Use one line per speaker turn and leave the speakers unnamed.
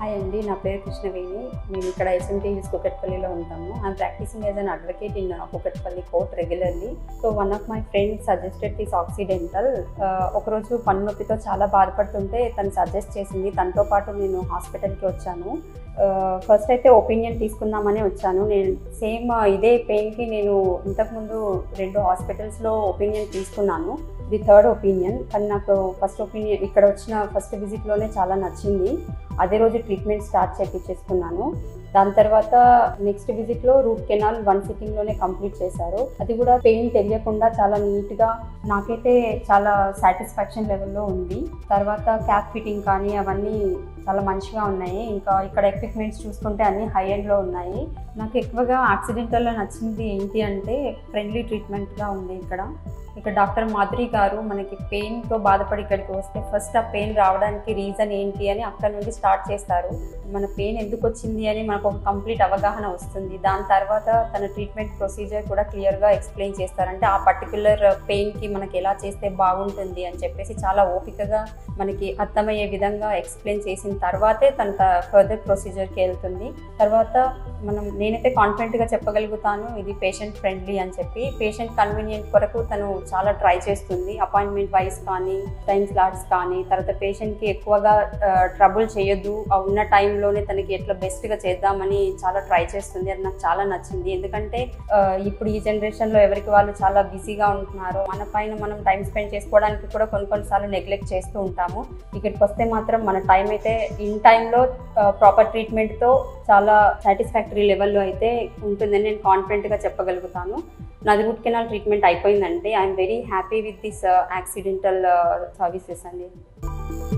hi అండి నా పేరు కృష్ణవేణి మేము ఇక్కడ ఎస్ఎంటీ హిల్స్ కుకట్పల్లిలో ఉంటాము I'm practicing as an advocate in Kukatpally court regularly so one of my friends suggested this accidental ఒకరోజు పన్ను నొప్పితో చాలా బాధపడుతుంటే తను సజెస్ట్ చేసింది తనతో పాటు నేను హాస్పిటల్కి వచ్చాను ఫస్ట్ అయితే ఒపీనియన్ తీసుకుందామని వచ్చాను నేను సేమ్ ఇదే పెయిన్కి నేను ఇంతకుముందు రెండు హాస్పిటల్స్లో ఒపీనియన్ తీసుకున్నాను ఇది థర్డ్ ఒపీనియన్ కానీ నాకు ఫస్ట్ ఒపీనియన్ ఇక్కడ వచ్చిన ఫస్ట్ విజిట్లోనే చాలా నచ్చింది అదే రోజు ట్రీట్మెంట్ స్టార్ట్ చేయించేసుకున్నాను దాని తర్వాత నెక్స్ట్ విజిట్లో రూట్ కెనాల్ వన్ సిట్టింగ్లోనే కంప్లీట్ చేశారు అది కూడా పెయిన్ తెలియకుండా చాలా నీట్గా నాకైతే చాలా సాటిస్ఫాక్షన్ లెవెల్లో ఉంది తర్వాత క్యాప్ ఫిట్టింగ్ కానీ అవన్నీ చాలా మంచిగా ఉన్నాయి ఇంకా ఇక్కడ ఎక్విప్మెంట్స్ చూసుకుంటే అన్ని హై ఎండ్లో ఉన్నాయి నాకు ఎక్కువగా యాక్సిడెంటల్లో నచ్చింది ఏంటి అంటే ఫ్రెండ్లీ ట్రీట్మెంట్గా ఉంది ఇక్కడ ఇక్కడ డాక్టర్ మాధురి గారు మనకి పెయిన్తో బాధపడి ఇక్కడికి వస్తే ఫస్ట్ ఆ పెయిన్ రావడానికి రీజన్ ఏంటి అని అక్కడ నుండి స్టార్ట్ చేస్తారు మన పెయిన్ ఎందుకు వచ్చింది అని మనకు ఒక కంప్లీట్ అవగాహన వస్తుంది దాని తర్వాత తన ట్రీట్మెంట్ ప్రొసీజర్ కూడా క్లియర్గా ఎక్స్ప్లెయిన్ చేస్తారంటే ఆ పర్టికులర్ పెయిన్కి మనకి ఎలా చేస్తే బాగుంటుంది అని చెప్పేసి చాలా ఓపికగా మనకి అర్థమయ్యే విధంగా ఎక్స్ప్లెయిన్ చేసిన తర్వాతే తన ఫర్దర్ ప్రొసీజర్కి వెళ్తుంది తర్వాత మనం నేనైతే కాన్ఫిడెంట్గా చెప్పగలుగుతాను ఇది పేషెంట్ ఫ్రెండ్లీ అని చెప్పి పేషెంట్ కన్వీనియంట్ కొరకు తను చాలా ట్రై చేస్తుంది అపాయింట్మెంట్ వైజ్ కానీ టైం స్లాట్స్ కానీ తర్వాత పేషెంట్కి ఎక్కువగా ట్రబుల్ చేయొద్దు ఆ ఉన్న టైంలోనే తనకి ఎట్లా బెస్ట్గా చేద్దామని చాలా ట్రై చేస్తుంది అది నాకు చాలా నచ్చింది ఎందుకంటే ఇప్పుడు ఈ జనరేషన్లో ఎవరికి వాళ్ళు చాలా బిజీగా ఉంటున్నారు మన పైన మనం టైం స్పెండ్ చేసుకోవడానికి కూడా కొన్ని కొన్నిసార్లు నెగ్లెక్ట్ చేస్తూ ఉంటాము ఇక్కడికి వస్తే మాత్రం మన టైం అయితే ఇన్ టైంలో ప్రాపర్ ట్రీట్మెంట్తో చాలా సాటిస్ఫాక్టరీ లెవెల్లో అయితే ఉంటుందని నేను కాన్ఫిడెంట్గా చెప్పగలుగుతాను నాది రూట్ కెనాల్ ట్రీట్మెంట్ అయిపోయిందంటే I'm very happy with this accidental services అండి